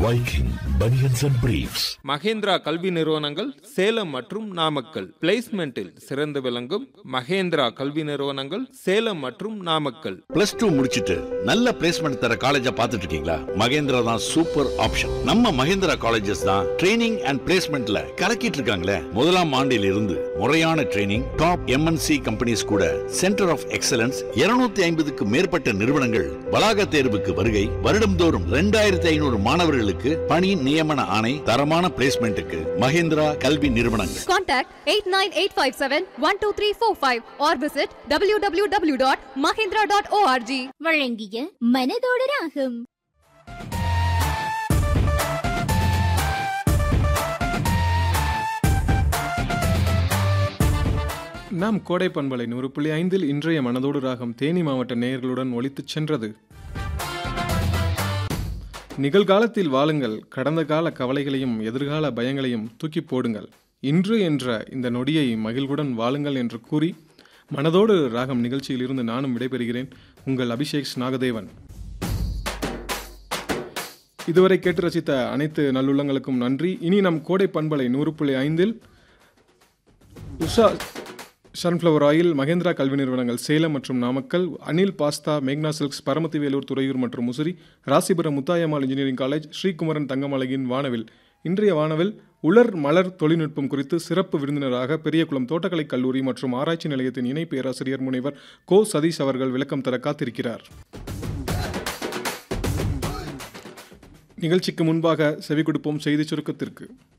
Viking Bunions and Briefs. Mahindra கல்வி நிறுவனங்கள் சேலம் மற்றும் நாமக்கல் பிளேஸ்மெண்டில் சிறந்து விளங்கும் மகேந்திரா கல்வி நிறுவனங்கள் சேலம் மற்றும் நாமக்கல் பிளஸ் டூ முடிச்சிட்டு நல்ல பிளேஸ்மெண்ட் தர காலேஜா பார்த்துட்டு இருக்கீங்களா மகேந்திரா தான் சூப்பர் ஆப்ஷன் நம்ம மகேந்திரா காலேஜஸ் தான் ட்ரைனிங் அண்ட் பிளேஸ்மெண்ட்ல கலக்கிட்டு இருக்காங்களே முதலாம் ஆண்டில் இருந்து முறையான ட்ரைனிங் டாப் எம்என்சி கம்பெனிஸ் கூட சென்டர் ஆஃப் எக்ஸலன்ஸ் 250 ஐம்பதுக்கு மேற்பட்ட நிறுவனங்கள் வளாக தேர்வுக்கு வருகை வருடம்தோறும் ரெண்டாயிரத்தி ஐநூறு மாணவர்களுக்கு பணி நியமன ஆணை தரமான பிளேஸ்மெண்ட்டுக்கு மகேந்திரா கல்வி நிறுவனங்கள் Contact 89857-12345 or visit www.mahindra.org. வழங்கிய மனதோடு ராகம் நாம் கோடை பண்பலை நூறு புள்ளி ஐந்தில் இன்றைய மனதோடு ராகம் தேனி மாவட்ட நேயர்களுடன் ஒலித்துச் சென்றது நிகழ்காலத்தில் வாழுங்கள் கடந்த கால கவலைகளையும் எதிர்கால பயங்களையும் தூக்கி போடுங்கள் இன்று என்ற இந்த நொடியை மகிழ்வுடன் வாழுங்கள் என்று கூறி மனதோடு ராகம் நிகழ்ச்சியிலிருந்து நானும் விடைபெறுகிறேன் உங்கள் அபிஷேக் நாகதேவன் இதுவரை கேட்டு ரசித்த அனைத்து நல்லுள்ளங்களுக்கும் நன்றி இனி நம் கோடை பண்பலை நூறு புள்ளி ஐந்தில் உஷா சன்ஃப்ளவர் ஆயில் மகேந்திரா கல்வி நிறுவனங்கள் சேலம் மற்றும் நாமக்கல் அனில் பாஸ்தா மேக்னா சில்க்ஸ் பரமத்தி வேலூர் துறையூர் மற்றும் முசிறி ராசிபுரம் முத்தாயம்மாள் இன்ஜினியரிங் காலேஜ் ஸ்ரீகுமரன் தங்கமலகின் வானவில் இன்றைய வானவில் உலர் மலர் தொழில்நுட்பம் குறித்து சிறப்பு விருந்தினராக பெரியகுளம் தோட்டக்கலை கல்லூரி மற்றும் ஆராய்ச்சி நிலையத்தின் இணை பேராசிரியர் முனைவர் கோ சதீஷ் அவர்கள் விளக்கம் தர காத்திருக்கிறார் நிகழ்ச்சிக்கு முன்பாக செவி கொடுப்போம் செய்தி சுருக்கத்திற்கு